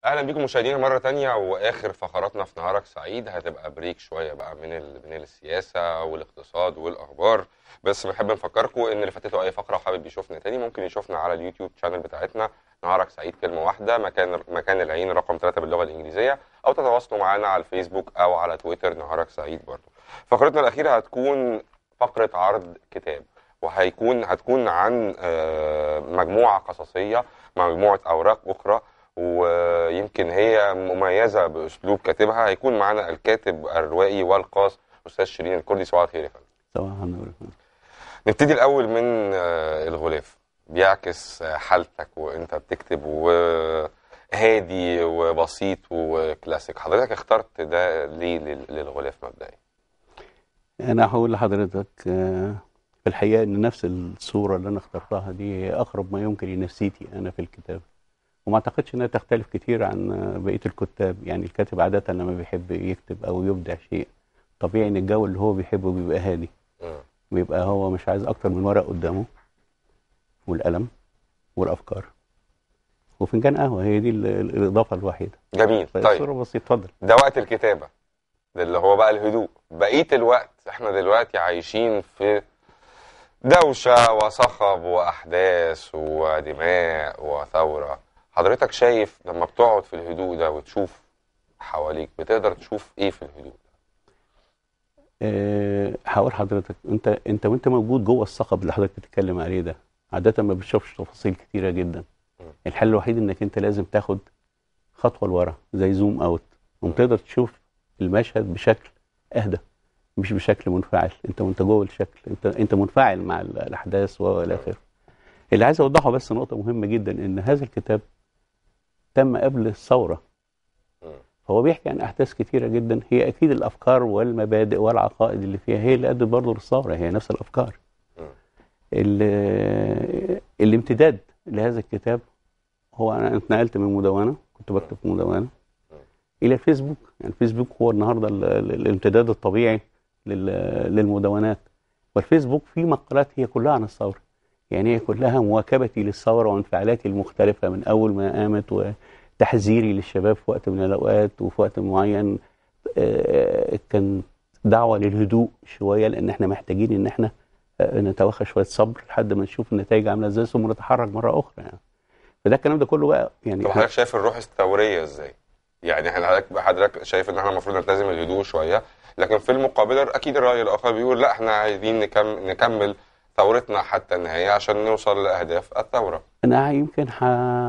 اهلا بيكم مشاهدينا مره تانية واخر فقراتنا في نهارك سعيد هتبقى بريك شويه بقى من ال... من السياسه والاقتصاد والاخبار بس بنحب نفكركم ان اللي فاتته اي فقره وحابب يشوفنا تاني ممكن يشوفنا على اليوتيوب شانل بتاعتنا نهارك سعيد كلمه واحده مكان مكان العين رقم 3 باللغه الانجليزيه او تتواصلوا معنا على الفيسبوك او على تويتر نهارك سعيد برضو فقرتنا الاخيره هتكون فقره عرض كتاب وهيكون هتكون عن آه، مجموعه قصصيه مجموعه اوراق اخرى ويمكن هي مميزه باسلوب كاتبها هيكون معنا الكاتب الروائي والقاص استاذ شيرين الكردي صباح الخير يا فندم صباح النور نبتدي الاول من آه، الغلاف بيعكس آه، حالتك وانت بتكتب وهادي وبسيط وكلاسيك حضرتك اخترت ده ليه لل- للغلاف مبدئيا انا هقول لحضرتك آه، في الحقيقه ان نفس الصوره اللي انا اخترتها دي هي اقرب ما يمكن لنفسيتي انا في الكتاب وما اعتقدش انها تختلف كتير عن آه، بقيه الكتاب يعني الكاتب عاده لما بيحب يكتب او يبدع شيء طبيعي ان الجو اللي هو بيحبه بيبقى هادي مم. بيبقى هو مش عايز اكتر من ورق قدامه والقلم والافكار وفنجان قهوه هي دي ال- ال- الاضافه الوحيده جميل طيب فالصوره بسيطه اتفضل ده وقت الكتابة ده اللي هو بقى الهدوء بقية الوقت احنا دلوقتي عايشين في دوشة وصخب وأحداث ودماء وثورة حضرتك شايف لما بتقعد في الهدوء ده وتشوف حواليك بتقدر تشوف ايه في الهدوء أه هقول حضرتك انت انت وانت موجود جوه الصخب اللي حضرتك بتتكلم عليه ده عاده ما بتشوفش تفاصيل كتيره جدا م. الحل الوحيد انك انت لازم تاخد خطوه لورا زي زوم اوت وتقدر تشوف المشهد بشكل اهدى مش بشكل منفعل انت وانت جوه الشكل انت انت منفعل مع ال- الاحداث والى اخره اللي عايز اوضحه بس نقطه مهمه جدا ان هذا الكتاب تم قبل الثوره م. هو بيحكي عن احداث كتيره جدا هي اكيد الافكار والمبادئ والعقائد اللي فيها هي اللي ادت برضه للثوره هي نفس الافكار م. ال- الامتداد لهذا الكتاب هو انا اتنقلت من مدونه كنت بكتب في مدونه الى الفيسبوك يعني الفيسبوك هو النهارده ال- ال- الامتداد الطبيعي لل- للمدونات والفيسبوك فيه مقالات هي كلها عن الثوره يعني هي كلها مواكبتي للثوره وانفعالاتي المختلفه من اول ما قامت وتحذيري للشباب في وقت من الاوقات وفي وقت معين آه، كان دعوه للهدوء شويه لان احنا محتاجين ان احنا آه، نتوخى شويه صبر لحد ما نشوف النتائج عامله ازاي ثم نتحرك مره اخرى يعني فده الكلام ده كله بقى يعني طب حضرتك شايف الروح الثورية ازاي؟ يعني احنا حضرتك حضرتك شايف ان احنا المفروض نلتزم الهدوء شوية لكن في المقابل اكيد الرأي الآخر بيقول لا احنا عايزين نكم... نكمل ثورتنا حتى النهاية عشان نوصل لأهداف الثورة انا يمكن ح...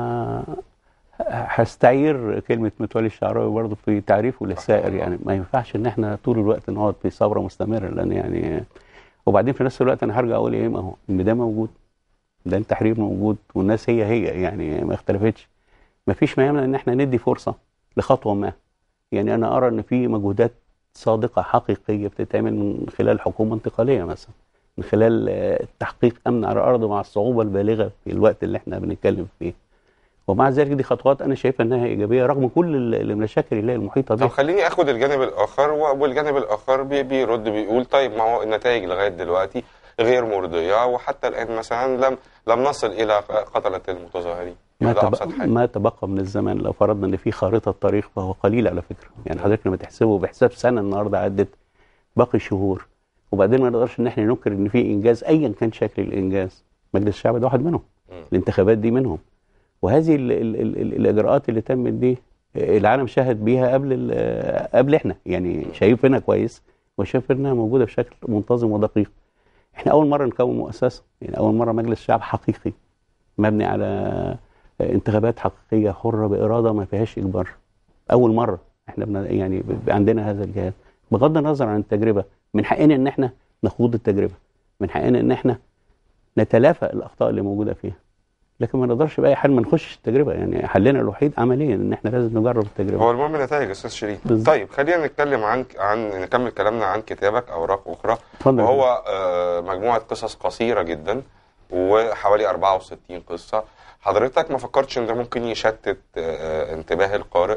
هستعير كلمه متولي الشعراوي برضه في تعريفه للسائر يعني ما ينفعش ان احنا طول الوقت نقعد في ثوره مستمره لان يعني وبعدين في نفس الوقت انا هرجع اقول ايه ما هو الميدان موجود ده التحرير موجود والناس هي هي يعني ما اختلفتش ما فيش ما يمنع ان احنا ندي فرصه لخطوه ما يعني انا ارى ان في مجهودات صادقه حقيقيه بتتعمل من خلال حكومه انتقاليه مثلا من خلال آه، تحقيق امن على الارض مع الصعوبه البالغه في الوقت اللي احنا بنتكلم فيه ومع ذلك دي خطوات انا شايفها انها ايجابيه رغم كل ال- المشاكل اللي هي المحيطه طب بها خليني اخد الجانب الاخر و- والجانب الاخر بي- بيرد بيقول طيب ما هو النتائج لغايه دلوقتي غير مرضيه وحتى الان مثلا لم لم نصل الى قتله المتظاهرين ما, هذا ابسط تبقى حاجه ما تبقى من الزمن لو فرضنا ان في خارطه طريق فهو قليل على فكره يعني حضرتك لما تحسبه بحساب سنه النهارده عدت باقي شهور وبعدين ما نقدرش ان احنا ننكر ان في انجاز ايا كان شكل الانجاز مجلس الشعب ده واحد منهم مم. الانتخابات دي منهم وهذه ال ال ال ال الاجراءات اللي تمت دي العالم شهد بيها قبل ال- قبل احنا يعني شايفينها كويس وشايف انها موجوده بشكل منتظم ودقيق احنا اول مره نكون مؤسسه يعني اول مره مجلس شعب حقيقي مبني على انتخابات حقيقيه حره باراده ما فيهاش اجبار اول مره احنا بن يعني ب- عندنا هذا الجهاز بغض النظر عن التجربه من حقنا ان احنا نخوض التجربه من حقنا ان احنا نتلافى الاخطاء اللي موجوده فيها لكن ما نقدرش باي حال ما نخش التجربه يعني حلنا الوحيد عمليا ان احنا لازم نجرب التجربه هو المهم النتائج يا استاذ شيرين بالظبط. طيب خلينا نتكلم عن عن نكمل كلامنا عن كتابك اوراق اخرى اتفضل وهو آه، مجموعه قصص قصيره جدا وحوالي 64 قصه حضرتك ما فكرتش ان ده ممكن يشتت آه، انتباه القارئ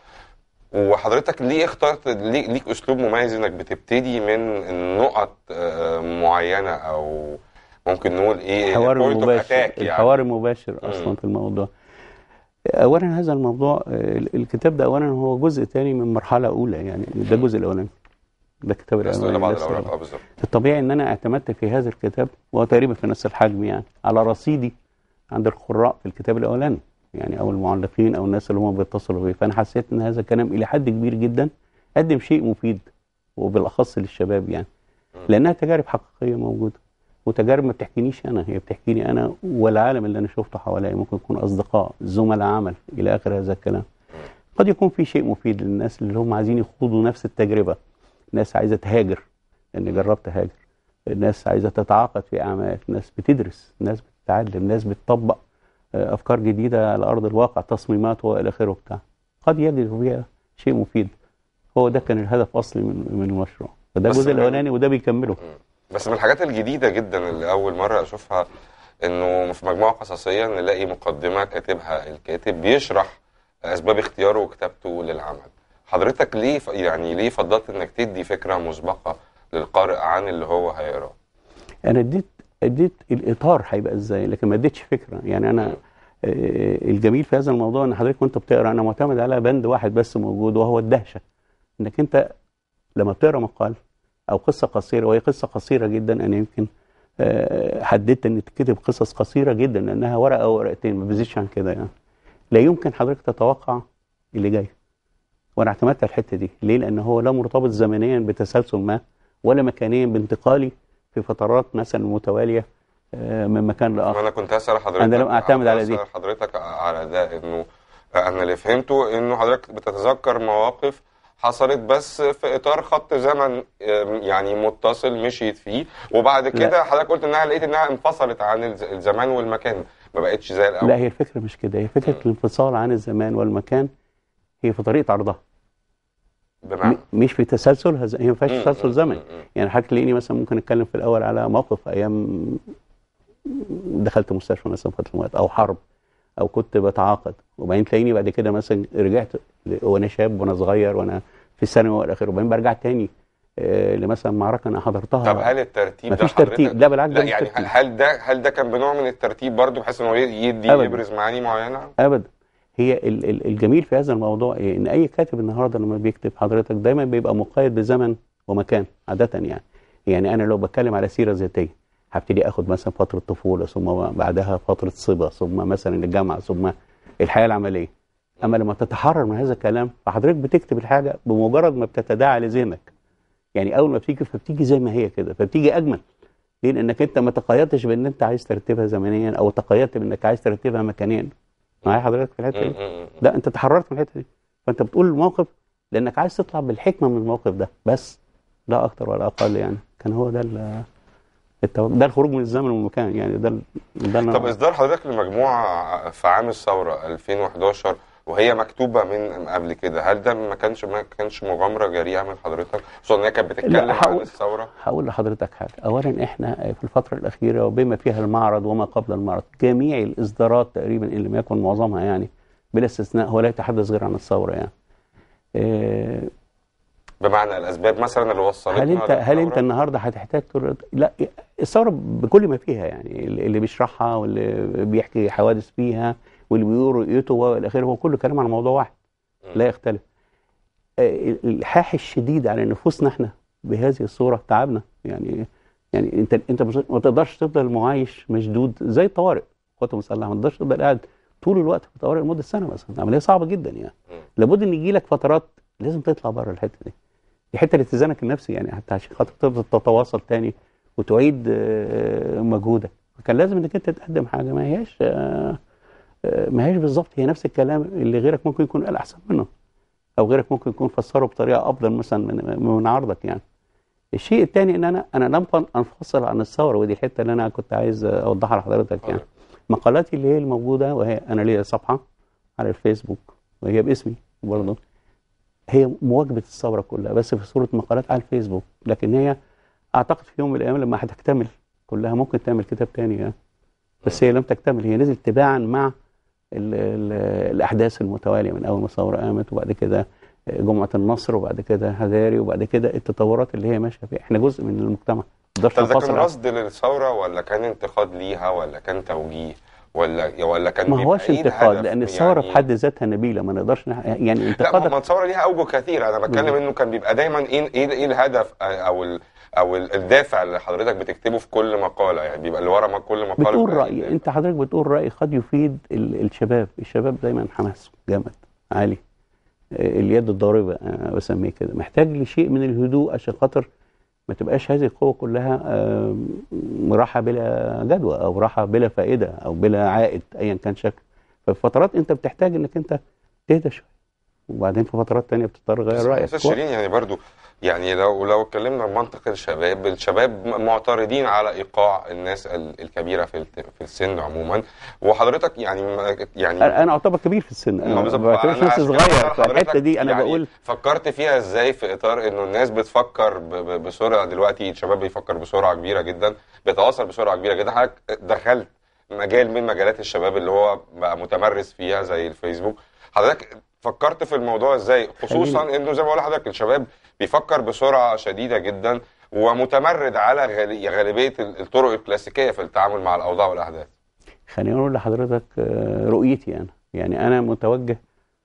وحضرتك ليه اخترت ليه ليك اسلوب مميز انك بتبتدي من نقط آه، معينه او ممكن نقول ايه الحوار point of المباشر attack يعني الحوار المباشر مم. اصلا في الموضوع اولا هذا الموضوع آه، الكتاب ده اولا هو جزء تاني من مرحله اولى يعني ده الجزء الاولاني ده الكتاب بس الاولاني بعض ده الاوراق اه بالظبط الطبيعي ان انا اعتمدت في هذا الكتاب وهو تقريبا في نفس الحجم يعني على رصيدي عند القراء في الكتاب الاولاني يعني او المعلقين او الناس اللي هم بيتصلوا بيه فانا حسيت ان هذا الكلام الى حد كبير جدا قدم شيء مفيد وبالاخص للشباب يعني لانها تجارب حقيقيه موجوده وتجارب ما بتحكينيش انا هي بتحكيني انا والعالم اللي انا شفته حواليا ممكن يكون اصدقاء زملاء عمل الى اخر هذا الكلام قد يكون في شيء مفيد للناس اللي هم عايزين يخوضوا نفس التجربه ناس عايزه تهاجر اني جربت هاجر الناس عايزه تتعاقد في اعمال ناس بتدرس ناس بتتعلم ناس بتطبق آه، افكار جديده على ارض الواقع تصميمات والى اخره بتاع قد يجد فيها شيء مفيد هو ده كان الهدف اصلي من من المشروع فده بس الجزء من- الاولاني وده بيكمله بس من الحاجات الجديده جدا اللي اول مره اشوفها انه في مجموعه قصصيه نلاقي مقدمه كاتبها الكاتب بيشرح اسباب اختياره وكتابته للعمل حضرتك ليه ف- يعني ليه فضلت انك تدي فكره مسبقه للقارئ عن اللي هو هيقراه انا اديت اديت الاطار هيبقى ازاي لكن ما اديتش فكره يعني انا آه، الجميل في هذا الموضوع ان حضرتك وانت بتقرا انا معتمد على بند واحد بس موجود وهو الدهشه انك انت لما بتقرا مقال او قصه قصيره وهي قصه قصيره جدا انا يمكن آه، حددت ان تكتب قصص قصيره جدا لانها ورقه او ورقتين ما بزيدش عن كده يعني لا يمكن حضرتك تتوقع اللي جاي وانا اعتمدت على الحته دي ليه لان هو لا مرتبط زمنيا بتسلسل ما ولا مكانيا بانتقالي في فترات مثلا متواليه آه، من مكان لاخر ما انا كنت هسال حضرتك أنا لم أعتمد على دي. هسأل حضرتك على ده انه انا اللي فهمته انه حضرتك بتتذكر مواقف حصلت بس في اطار خط زمن آم، يعني متصل مشيت فيه وبعد كده حضرتك قلت انها لقيت انها انفصلت عن الز- الزمان والمكان ما بقتش زي الاول لا هي الفكره مش كده هي فكره الانفصال عن الزمان والمكان هي في طريقه عرضها بمعنى م- مش في تسلسل هز... هي ما فيهاش مم، تسلسل مم، زمني مم، مم. يعني حضرتك تلاقيني مثلا ممكن اتكلم في الاول على موقف ايام دخلت مستشفى مثلا فتره من الوقت او حرب او كنت بتعاقد وبعدين تلاقيني بعد كده مثلا رجعت ل- وانا شاب وانا صغير وانا في الثانوي والى اخره وبعدين برجع تاني آه، لمثلا معركه انا حضرتها طب هل الترتيب ده مفيش حضرتك ترتيب لا بالعكس لا ده مش يعني ترتيب. هل ده هل ده كان بنوع من الترتيب برضه بحيث انه يدي أبداً. يبرز معاني معينه ابدا هي ال- ال- الجميل في هذا الموضوع إيه؟ ان اي كاتب النهارده لما بيكتب حضرتك دايما بيبقى مقيد بزمن ومكان عاده يعني يعني انا لو بتكلم على سيره ذاتيه هبتدي اخد مثلا فتره طفوله ثم بعدها فتره صبا ثم مثلا الجامعه ثم الحياه العمليه اما لما تتحرر من هذا الكلام فحضرتك بتكتب الحاجه بمجرد ما بتتداعى لذهنك يعني اول ما بتيجي فبتيجي زي ما هي كده فبتيجي اجمل ليه لانك انت ما تقيدتش بان انت عايز ترتبها زمنيا او تقيدت بانك عايز ترتبها مكانيا معايا حضرتك في الحته دي مم، مم، مم. لا انت تحررت من الحته دي فانت بتقول الموقف لانك عايز تطلع بالحكمه من الموقف ده بس لا اكتر ولا اقل يعني كان هو ده ال- التو... ده الخروج من الزمن والمكان يعني ده ال- ده اللي أنا- طب اصدار حضرتك لمجموعه في عام الثوره 2011 وهي مكتوبه من قبل كده هل ده ما كانش ما كانش مغامره جريئه من حضرتك خصوصا ان هي كانت بتتكلم عن هقول- الثوره هقول لحضرتك حاجه اولا احنا في الفتره الاخيره وبما فيها المعرض وما قبل المعرض جميع الاصدارات تقريبا ان لم يكن معظمها يعني بلا استثناء هو لا يتحدث غير عن الثوره يعني إيه، بمعنى الاسباب مثلا اللي وصلتنا هل انت هل انت للثورة؟ النهارده هتحتاج تر... لا الثوره بكل ما فيها يعني اللي بيشرحها واللي بيحكي حوادث فيها واللي بيقول رؤيته والى اخره هو كله كلام عن موضوع واحد لا يختلف آه، الالحاح الشديد على نفوسنا احنا بهذه الصوره تعبنا يعني يعني انت انت مش- ما تقدرش تفضل معايش مشدود زي الطوارئ القوات المسلحه ما تقدرش تفضل قاعد طول الوقت في الطوارئ لمده سنه مثلا عمليه صعبه جدا يعني مم. لابد ان يجي لك فترات لازم تطلع بره الحته دي دي حته لاتزانك النفسي يعني حتى عشان خاطر تقدر تتواصل تاني وتعيد آه، مجهودك فكان لازم انك انت تقدم حاجه ما هياش آه، آه، ما هياش بالظبط هي نفس الكلام اللي غيرك ممكن يكون قال احسن منه او غيرك ممكن يكون فسره بطريقه افضل مثلا من من عرضك يعني الشيء الثاني ان انا انا لم انفصل عن الثوره ودي الحته اللي انا كنت عايز اوضحها لحضرتك يعني مقالاتي اللي هي الموجوده وهي انا ليا صفحه على الفيسبوك وهي باسمي برضه هي مواكبه الثوره كلها بس في صوره مقالات على الفيسبوك لكن هي اعتقد في يوم من الايام لما هتكتمل كلها ممكن تعمل كتاب تاني يعني بس هي لم تكتمل هي نزلت تباعا مع ال ال الاحداث المتواليه من اول ما الثوره قامت وبعد كده جمعه النصر وبعد كده هداري وبعد كده التطورات اللي هي ماشيه فيها احنا جزء من المجتمع ما نقدرش طب ده كان ننفصل عنه. رصد للثوره ولا كان انتقاد ليها ولا كان توجيه ولا ولا كان ما بيبقى هوش ايه انتقاد الهدف؟ لان الثوره يعني- في حد ذاتها نبيله ما نقدرش نح... يعني لا ما هو انتقادك ما الثوره ليها اوجه كثيره انا بتكلم انه كان بيبقى دايما ايه ايه ايه الهدف او ال او ال- الدافع اللي حضرتك بتكتبه في كل مقاله يعني بيبقى اللي ورا ما كل مقاله بتقول بيبقى راي الدافع. انت حضرتك بتقول راي قد يفيد ال... الشباب الشباب دايما حماسه جامد عالي آه، اليد الضاربه انا بسميه كده محتاج لشيء من الهدوء عشان خاطر ما تبقاش هذه القوه كلها آم، راحه بلا جدوى او راحه بلا فائده او بلا عائد ايا كان شكله ففي فترات انت بتحتاج انك انت تهدى شويه وبعدين في فترات تانية بتضطر بس تغير رايك استاذ شيرين يعني برضو يعني لو لو اتكلمنا بمنطق الشباب الشباب معترضين على ايقاع الناس ال- الكبيره في الت- في السن عموما وحضرتك يعني ما- يعني انا أنا اعتبر كبير في السن ما انا ما بالظبط. بعتبرش أنا نفسي عشان كده صغير بسأل في الحته حضرتك دي انا يعني بقول فكرت فيها ازاي في اطار انه الناس بتفكر ب- ب- بسرعه دلوقتي الشباب بيفكر بسرعه كبيره جدا بيتواصل بسرعه كبيره جدا حضرتك دخلت مجال من مجالات الشباب اللي هو بقى متمرس فيها زي الفيسبوك حضرتك فكرت في الموضوع ازاي خصوصا انه زي ما بقول لحضرتك الشباب بيفكر بسرعه شديده جدا ومتمرد على غالي- غالبيه الطرق الكلاسيكيه في التعامل مع الاوضاع والاحداث خليني اقول لحضرتك آه، رؤيتي انا يعني انا متوجه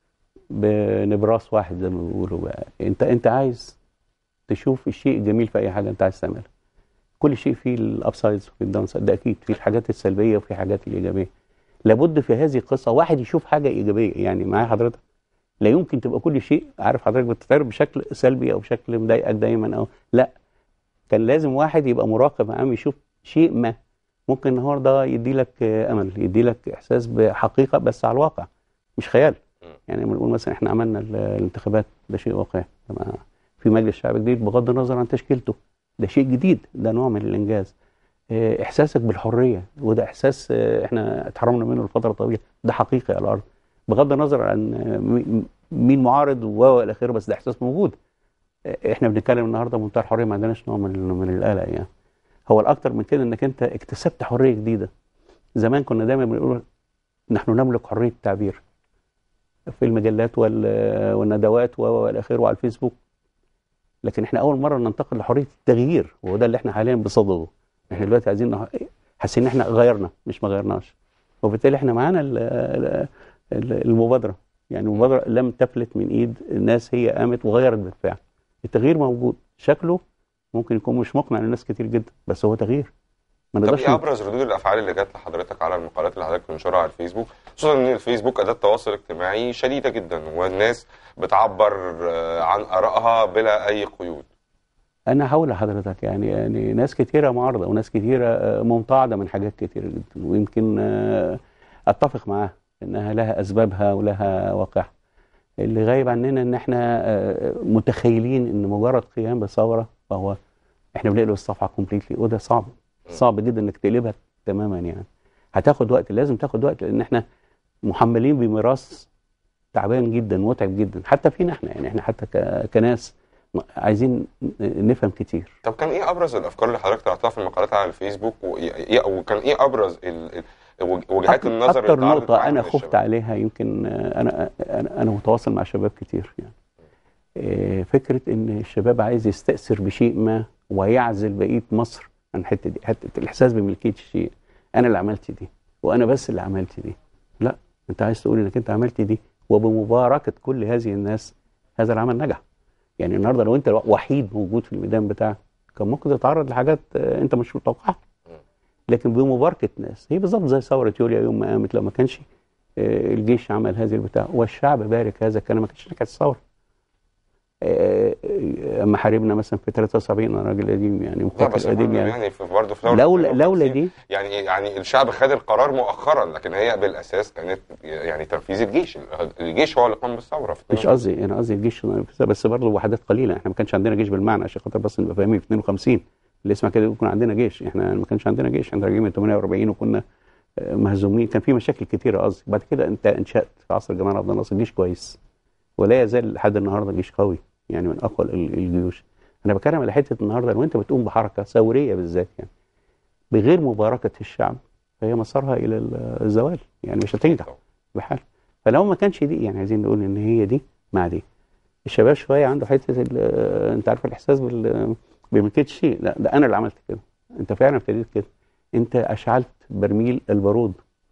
بنبراس واحد زي ما بيقولوا بقى انت انت عايز تشوف الشيء الجميل في اي حاجه انت عايز تعملها كل شيء فيه الابسايدز وفيه الداونسايد ده اكيد في الحاجات السلبيه وفي الحاجات الايجابيه لابد في هذه القصه واحد يشوف حاجه ايجابيه يعني معايا حضرتك لا يمكن تبقى كل شيء عارف حضرتك بتتعرض بشكل سلبي او بشكل مضايقك دايما او لا كان لازم واحد يبقى مراقب عام يشوف شيء ما ممكن النهارده يدي لك امل يدي لك احساس بحقيقه بس على الواقع مش خيال يعني لما نقول مثلا احنا عملنا ال- الانتخابات ده شيء واقعي لما في مجلس شعب جديد بغض النظر عن تشكيلته ده شيء جديد ده نوع من الانجاز اه، احساسك بالحريه وده احساس اه، احنا اتحرمنا منه لفتره طويله ده حقيقي على الارض بغض النظر عن اه، مي- مين معارض و الى اخره بس ده احساس موجود اه، احنا بنتكلم النهارده بمنتهى الحريه ما عندناش نوع من من القلق يعني هو الاكتر من كده انك انت اكتسبت حريه جديده زمان كنا دايما بنقول نحن نملك حريه التعبير في المجلات وال- والندوات و- والى اخره وعلى الفيسبوك لكن احنا اول مره ننتقل لحريه التغيير وهو ده اللي احنا حاليا بصدده احنا دلوقتي عايزين نح- حاسين ان احنا غيرنا مش ما غيرناش وبالتالي احنا معانا ال- ال- ال- المبادره يعني المبادره لم تفلت من ايد الناس هي قامت وغيرت بالفعل التغيير موجود شكله ممكن يكون مش مقنع لناس كتير جدا بس هو تغيير ما طب نقدرش ايه ابرز ردود الافعال اللي جت لحضرتك على المقالات اللي حضرتك بتنشرها على الفيسبوك خصوصا ان الفيسبوك اداه تواصل اجتماعي شديده جدا والناس بتعبر آه، عن ارائها بلا اي قيود انا هقول لحضرتك يعني يعني ناس كتيره معارضه وناس كتيره آه، ممتعضه من حاجات كتيره جدا ويمكن آه، اتفق معاها انها لها اسبابها ولها واقعها اللي غايب عننا ان احنا آه، متخيلين ان مجرد قيام بثوره فهو احنا بنقلب الصفحه كومبليتلي وده صعب صعب جدا انك تقلبها تماما يعني هتاخد وقت لازم تاخد وقت لان احنا محملين بميراث تعبان جدا متعب جدا حتى فينا احنا يعني احنا حتى ك- كناس عايزين نفهم كتير طب كان ايه ابرز الافكار اللي حضرتك طرحتها في المقالات على الفيسبوك وإيه- وكان ايه ابرز ال- ال- وجهات النظر اكتر اللي اتعرضت نقطه معاها انا من خفت الشباب؟ عليها يمكن آه، انا انا انا متواصل مع شباب كتير يعني آه، فكره ان الشباب عايز يستأثر بشيء ما ويعزل بقيه مصر عن الحته دي حته الاحساس بملكيه الشيء انا اللي عملت دي وانا بس اللي عملت دي لا انت عايز تقول انك انت عملت دي وبمباركه كل هذه الناس هذا العمل نجح يعني النهارده لو انت وحيد موجود في الميدان بتاعك كان ممكن تتعرض لحاجات آه، انت مش متوقعها لكن بمباركه ناس هي بالظبط زي ثوره يوليا يوم ما قامت لو ما كانش آه، الجيش عمل هذه البتاع والشعب بارك هذا الكلام ما كانش نجحت الثوره آه، آه، اما حاربنا مثلا في 73 انا راجل قديم يعني لا مقاتل بس قديم يعني, يعني يعني في برضه في ثورة لولا 52 لولا دي يعني يعني الشعب خد القرار مؤخرا لكن هي بالاساس كانت يعني تنفيذ الجيش الجيش هو اللي قام بالثوره في مش 52. قصدي انا قصدي الجيش بس برضه وحدات قليله احنا ما كانش عندنا جيش بالمعنى عشان خاطر بس نبقى فاهمين في 52 اللي يسمع كده يكون عندنا جيش احنا ما كانش عندنا جيش احنا راجعين من 48 وكنا آه، مهزومين كان في مشاكل كتيره قصدي بعد كده انت انشات في عصر جمال عبد الناصر جيش كويس ولا يزال لحد النهارده جيش قوي يعني من اقوى ال- الجيوش انا بتكلم على حته النهارده لو انت بتقوم بحركه ثوريه بالذات يعني بغير مباركه الشعب فهي مسارها الى ال- الزوال يعني مش هتنجح بحال فلو ما كانش دي يعني عايزين نقول ان هي دي مع دي الشباب شويه عنده حته ال- انت عارف الاحساس بال بملكيه الشيء لا ده انا اللي عملت كده انت فعلا ابتديت كده انت اشعلت برميل البارود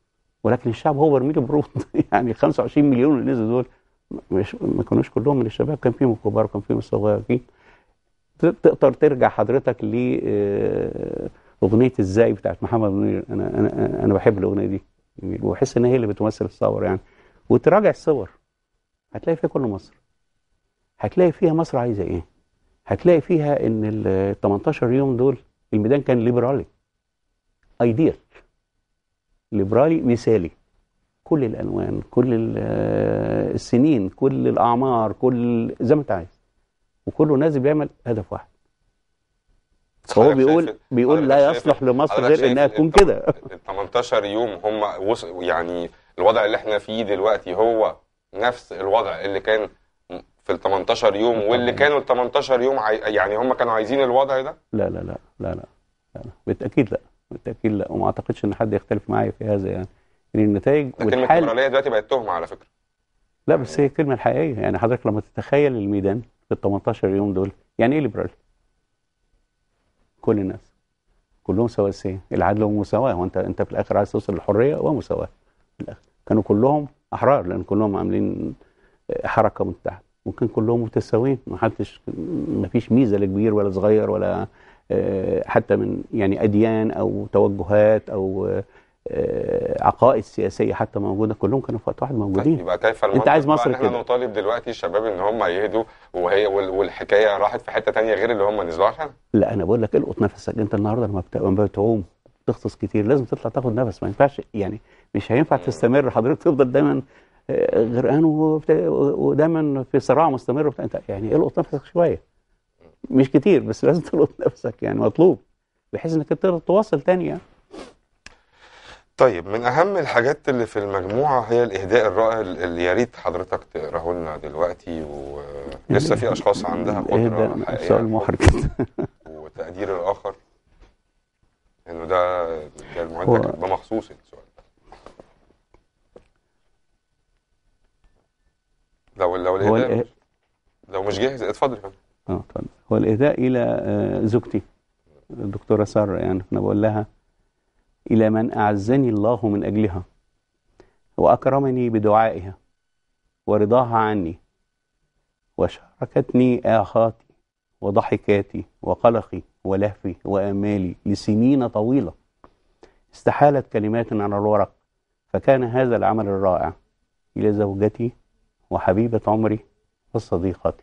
ولكن الشعب هو برميل البرود يعني 25 مليون اللي نزلوا دول مش ما كانوش كلهم من الشباب كان فيهم الكبار وكان فيهم الصغيرين ت- تقدر ترجع حضرتك ل آه، اغنيه ازاي بتاعت محمد منير انا انا انا بحب الاغنيه دي جميل. وبحس ان هي اللي بتمثل الثوره يعني وتراجع الصور هتلاقي فيها كل مصر هتلاقي فيها مصر عايزه ايه هتلاقي فيها ان ال 18 يوم دول الميدان كان ليبرالي ايديال ليبرالي مثالي كل الالوان كل ال- آه، السنين كل الاعمار كل زي ما انت عايز وكله نازل بيعمل هدف واحد فهو حضرتك بيقول شايف- بيقول لا حضرتك يصلح شايف- لمصر حضرتك غير شايف انها إن تكون ال كده ال 18 يوم هم وص... يعني الوضع اللي احنا فيه دلوقتي هو نفس الوضع اللي كان في ال 18 يوم واللي طبعاً. كانوا ال 18 يوم عاي... يعني هم كانوا عايزين الوضع ده لا لا لا لا لا, لا, لا. بالتاكيد لا بالتاكيد لا وما اعتقدش ان حد يختلف معايا في هذا يعني يعني النتائج ده كلمه والحال ليبراليه دلوقتي بقت تهمه على فكره لا بس هي الكلمه الحقيقيه يعني حضرتك لما تتخيل الميدان في ال 18 يوم دول يعني ايه ليبرالي؟ كل الناس كلهم سواسيه العدل والمساواه وانت انت في الاخر عايز توصل للحريه ومساواه في الاخر كانوا كلهم احرار لان كلهم عاملين حركه متحده وكان كلهم متساويين ما حدش ما فيش ميزه لكبير ولا صغير ولا آه، حتى من يعني اديان او توجهات او آه، عقائد سياسيه حتى موجوده كلهم كانوا في وقت واحد موجودين يبقى كيف المنطق عايز بقى مصر ان احنا كده. نطالب دلوقتي الشباب ان هم يهدوا وهي وال- والحكايه راحت في حته تانية غير اللي هم نزلوا عشانها لا انا بقول لك القط نفسك انت النهارده لما بت- لما بتعوم تغطس كتير لازم تطلع تاخد نفس ما ينفعش يعني مش هينفع تستمر حضرتك تفضل دايما آه، غرقان وبت- ودايما في صراع مستمر وبتاع. انت يعني القط نفسك شويه مش كتير بس لازم تلقط نفسك يعني مطلوب بحيث انك تقدر تواصل تاني يعني طيب من اهم الحاجات اللي في المجموعه هي الاهداء الرائع اللي يا ريت حضرتك تقراه لنا دلوقتي ولسه في اشخاص عندها إيه قدره ده حقيقيه سؤال محرج وتقدير الاخر انه ده ده المعد هو- كان بمخصوص السؤال ده لو لو هو الإهداء الإه- لو مش جاهز اتفضل يا فندم اه اتفضل هو الاهداء الى آه، زوجتي الدكتوره ساره يعني انا بقول لها الى من اعزني الله من اجلها واكرمني بدعائها ورضاها عني وشاركتني آهاتي وضحكاتي وقلقي ولهفي وآمالي لسنين طويلة استحالت كلمات على الورق فكان هذا العمل الرائع إلى زوجتي وحبيبة عمري وصديقتي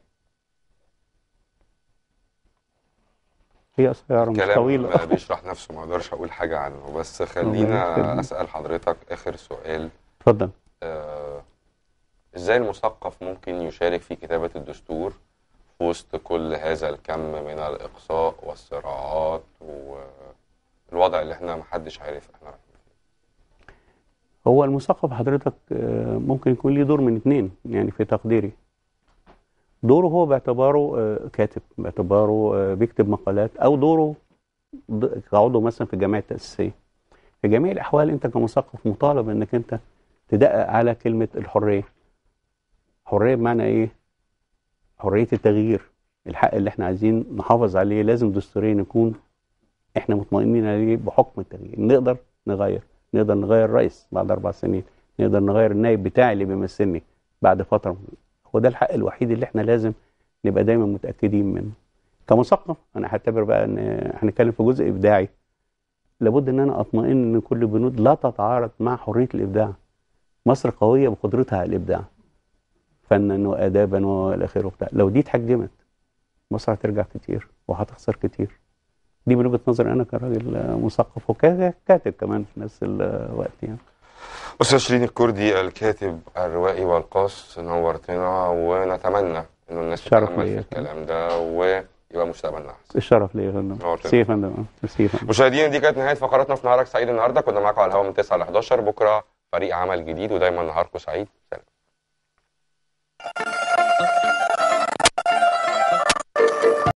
هي قصيرة مش كلام طويلة بيشرح نفسه ما اقدرش اقول حاجه عنه بس ربنا خلينا يخليك. اسال حضرتك اخر سؤال اتفضل آه، ازاي المثقف ممكن يشارك في كتابة الدستور في وسط كل هذا الكم من الإقصاء والصراعات والوضع اللي احنا محدش عارف احنا رايحين فين. هو المثقف حضرتك آه، ممكن يكون ليه دور من اتنين يعني في تقديري دوره هو باعتباره آه، كاتب باعتباره آه، بيكتب مقالات او دوره ض- كعضو مثلا في الجمعيه التاسيسيه في جميع الاحوال انت كمثقف مطالب انك انت تدقق على كلمه الحريه حريه بمعنى ايه حريه التغيير الحق اللي احنا عايزين نحافظ عليه لازم دستوريا يكون احنا مطمئنين عليه بحكم التغيير نقدر نغير نقدر نغير رئيس بعد اربع سنين نقدر نغير النائب بتاعي اللي بيمثلني بعد فتره هو ده الحق الوحيد اللي احنا لازم نبقى دايما متاكدين منه كمثقف انا هعتبر بقى ان هنتكلم في جزء ابداعي لابد ان انا اطمئن ان كل البنود لا تتعارض مع حريه الابداع مصر قويه بقدرتها على الابداع فنا وادابا والى اخره وبتاع لو دي اتحجمت مصر هترجع كتير وهتخسر كتير دي من وجهه نظري انا كراجل آه، مثقف وكاتب كمان في نفس الوقت يعني أستاذ شيرين الكردي الكاتب الروائي والقاص نورتنا ونتمنى إنه الناس شرف تتأمل في ليا. الكلام ده ويبقى مستقبلنا أحسن. الشرف ليا يا فندم نورتنا. ميرسي يا فندم آه، ميرسي يا فندم مشاهدينا دي كانت نهاية فقراتنا في نهارك سعيد النهارده كنا معاكم على الهواء من 9 ل 11 بكرة فريق عمل جديد ودايما نهاركم سعيد سلام